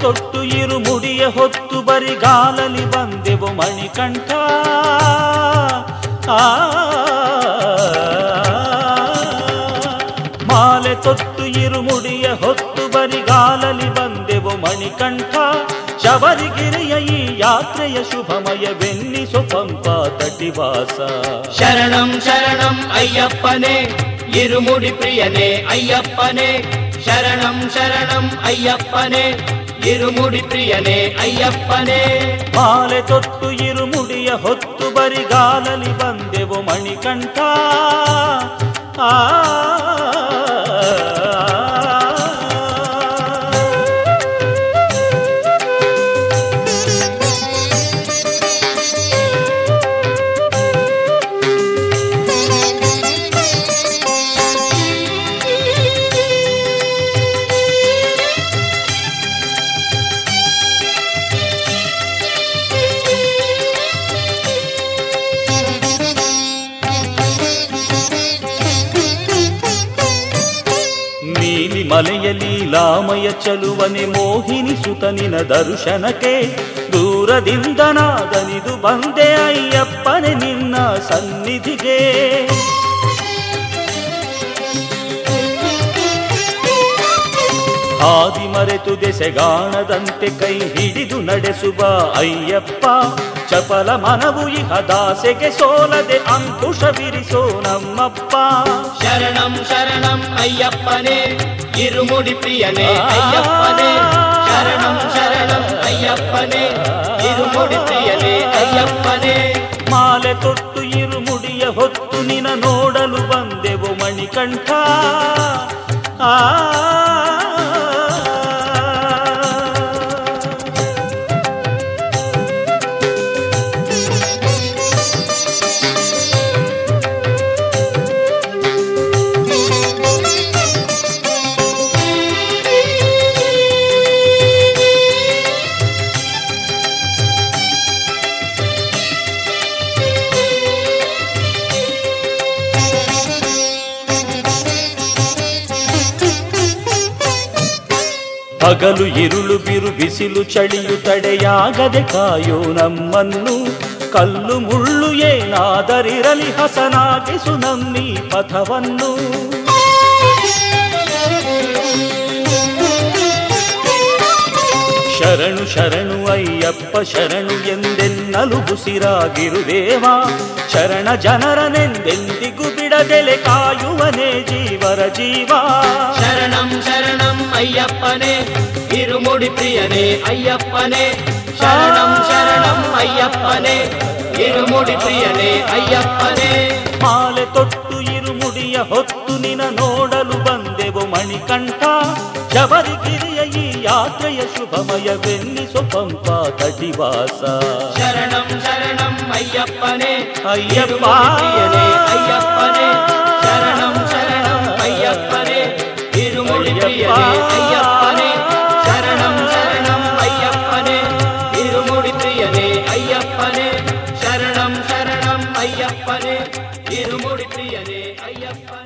ತೊಟ್ಟು ಇರುಮುಡಿಯ ಹೊತ್ತು ಬರಿಗಾಲಲಿ ಬಂದೆವು ಮಣಿಕಂಠ ಆ ಮಾಲೆ ತೊಟ್ಟು ಇರುಮುಡಿಯ ಹೊತ್ತು ಬರಿಗಾಲಲಿ ಬಂದೆವು ಮಣಿಕಂಠ ಶಬರಿಗಿರಿಯ ಈ ಯಾತ್ರೆಯ ಶುಭಮಯವೆನ್ನಿಸು ಪಂಪ ತಟಿವಾಸ ಶರಣಂ ಶರಣಂ ಅಯ್ಯಪ್ಪನೇ ಇರುಮುಡಿ ಪ್ರಿಯನೇ ಅಯ್ಯಪ್ಪನೇ ಶರಣಂ ಶರಣಂ ಅಯ್ಯಪ್ಪನೇ ಇರುಮುಡಿ ಪ್ರಿಯನೇ ಅಯ್ಯಪ್ಪನೇ ಮಾಲೆ ತೊಟ್ಟು ಇರುಮುಡಿಯ ಹೊತ್ತು ಬರಿಗಾಲಲಿ ಬಂದೆವು ಮಣಿಕಂಠ ಆ ನೀಲಿ ಮಲೆಯ ಲೀಲಾಮಯ ಚಲುವನೆ ಮೋಹಿನಿ ಸುತನಿನ ದರ್ಶನಕ್ಕೆ ದೂರದಿಂದ ನಾದನಿದು ಬಂದೆ ಅಯ್ಯಪ್ಪನೆ ನಿನ್ನ ಸನ್ನಿಧಿಗೆ ಹಾದಿ ಮರೆತು ದೆಸೆಗಾಣದಂತೆ ಕೈ ಹಿಡಿದು ನಡೆಸುವ ಅಯ್ಯಪ್ಪ ಚಪಲ ಮನವು ಇಹ ದಾಸೆಗೆ ಸೋಲದೆ ಅಂಕುಶ ಬಿರಿಸೋ ನಮ್ಮಪ್ಪ ಶರಣಂ ಶರಣಂ ಅಯ್ಯಪ್ಪನೇ ಇರುಮುಡಿ ಪ್ರಿಯನೇ ಅಯ್ಯಪ್ಪನೇ ಶರಣಂ ಶರಣಂ ಅಯ್ಯಪ್ಪನೇ ಇರುಮುಡಿ ಪ್ರಿಯನೇ ಅಯ್ಯಪ್ಪನೇ ಮಾಲೆ ತೊಟ್ಟು ಇರುಮುಡಿಯ ಹೊತ್ತು ನಿನ ನೋಡಲು ಬಂದೆವು ಮಣಿಕಂಠ ಆ ಹಗಲು ಇರುಳು ಬಿರು ಬಿಸಿಲು ಚಳಿಯು ತಡೆಯಾಗದೆ ಕಾಯೋ ನಮ್ಮನ್ನು ಕಲ್ಲು ಮುಳ್ಳು ಏನಾದರಿರಲಿ ಹಸನಾಗಿಸು ನಮ್ಮಿ ಪಥವನ್ನು ಶರಣು ಶರಣು ಅಯ್ಯಪ್ಪ ಶರಣು ಎಂದೆನ್ನಲು ಉಸಿರಾಗಿರುದೇವ ಶರಣ ಜನರನೆಂದೆಂದಿಗೂ ಬಿಡದೆಲೆ ಕಾಯುವನೇ ಜೀವರ ಜೀವ ಶರಣಂ ಶರಣಂ ಅಯ್ಯಪ್ಪನೇ ಇರುಮುಡಿ ಪ್ರಿಯನೇ ಅಯ್ಯಪ್ಪನೇ ಶರಣಂ ಶರಣಂ ಅಯ್ಯಪ್ಪನೇ ಇರುಮುಡಿ ಪ್ರಿಯನೇ ಅಯ್ಯಪ್ಪನೇ ಮಾಲೆ ತೊಟ್ಟು ಇರುಮುಡಿಯ ಹೊತ್ತು ನಿನ ನೋಡಲು ಬಂದೆವು ಮಣಿಕಂಠ ಶಬರಿಗಿರಿಯ ಈ ಯಾತ್ರೆಯ ಶುಭಮಯವೆನ್ನಿಸು ಪಂಪ ತಟಿವಾಸ ಶರಣಂ ಶರಣಂ ಅಯ್ಯಪ್ಪನೇ ಅಯ್ಯಪ್ಪ. ಇರುಮುಡಿ ಪ್ರಿಯನೇ ಅಯ್ಯಪ್ಪನೇ ಶರಣಂ ಶರಣಂ ಅಯ್ಯಪ್ಪನೇ ಇರುಮುಡಿ ಪ್ರಿಯನೇ ಅಯ್ಯಪ್ಪನೇ ಶರಣಂ ಶರಣಂ ಅಯ್ಯಪ್ಪನೇ ಇರುಮುಡಿ ಪ್ರಿಯನೇ ಅಯ್ಯಪ್ಪನೇ ಶರಣಂ ಶರಣಂ ಅಯ್ಯಪ್ಪನೇ ಇರುಮುಡಿ ಪ್ರಿಯನೇ ಅಯ್ಯಪ್ಪನೇ